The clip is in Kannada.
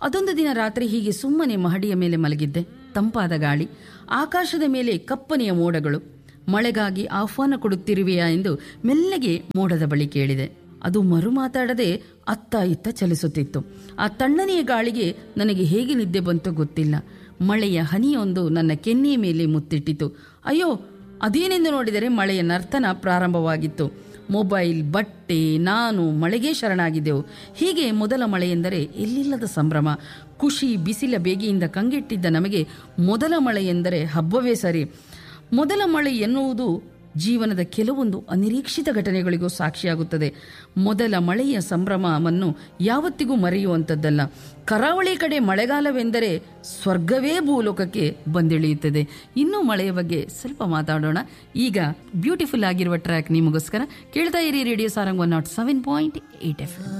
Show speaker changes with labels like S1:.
S1: ಅದೊಂದು ದಿನ ರಾತ್ರಿ ಹೀಗೆ ಸುಮ್ಮನೆ ಮಹಡಿಯ ಮೇಲೆ ಮಲಗಿದ್ದೆ ತಂಪಾದ ಗಾಳಿ ಆಕಾಶದ ಮೇಲೆ ಕಪ್ಪನೆಯ ಮೋಡಗಳು ಮಳೆಗಾಗಿ ಆಹ್ವಾನ ಕೊಡುತ್ತಿರುವೆಯಾ ಎಂದು ಮೆಲ್ಲಗೆ ಮೋಡದ ಬಳಿ ಕೇಳಿದೆ ಅದು ಮರು ಮಾತಾಡದೆ ಅತ್ತ ಇತ್ತ ಚಲಿಸುತ್ತಿತ್ತು ಆ ತಣ್ಣನೆಯ ಗಾಳಿಗೆ ನನಗೆ ಹೇಗೆ ನಿದ್ದೆ ಬಂತು ಗೊತ್ತಿಲ್ಲ ಮಳೆಯ ಹನಿಯೊಂದು ನನ್ನ ಕೆನ್ನೆಯ ಮೇಲೆ ಮುತ್ತಿಟ್ಟಿತು ಅಯ್ಯೋ ಅದೇನೆಂದು ನೋಡಿದರೆ ಮಳೆಯ ನರ್ತನ ಪ್ರಾರಂಭವಾಗಿತ್ತು ಮೊಬೈಲ್ ಬಟ್ಟೆ ನಾನು ಮಳೆಗೆ ಶರಣಾಗಿದ್ದೆವು ಹೀಗೆ ಮೊದಲ ಮಳೆ ಎಂದರೆ ಎಲ್ಲಿಲ್ಲದ ಸಂಭ್ರಮ ಖುಷಿ ಬಿಸಿಲ ಬೇಗೆಯಿಂದ ಕಂಗೆಟ್ಟಿದ್ದ ನಮಗೆ ಮೊದಲ ಮಳೆ ಎಂದರೆ ಹಬ್ಬವೇ ಸರಿ ಮೊದಲ ಮಳೆ ಎನ್ನುವುದು ಜೀವನದ ಕೆಲವೊಂದು ಅನಿರೀಕ್ಷಿತ ಘಟನೆಗಳಿಗೂ ಸಾಕ್ಷಿಯಾಗುತ್ತದೆ ಮೊದಲ ಮಳೆಯ ಸಂಭ್ರಮವನ್ನು ಯಾವತ್ತಿಗೂ ಮರೆಯುವಂಥದ್ದಲ್ಲ ಕರಾವಳಿ ಕಡೆ ಮಳೆಗಾಲವೆಂದರೆ ಸ್ವರ್ಗವೇ ಭೂಲೋಕಕ್ಕೆ ಬಂದಿಳಿಯುತ್ತದೆ ಇನ್ನೂ ಮಳೆಯ ಬಗ್ಗೆ ಸ್ವಲ್ಪ ಮಾತಾಡೋಣ ಈಗ ಬ್ಯೂಟಿಫುಲ್ ಆಗಿರುವ ಟ್ರ್ಯಾಕ್ ನಿಮಗೋಸ್ಕರ ಕೇಳ್ತಾ ಇರಿ radio Sarang one nought seven point eight F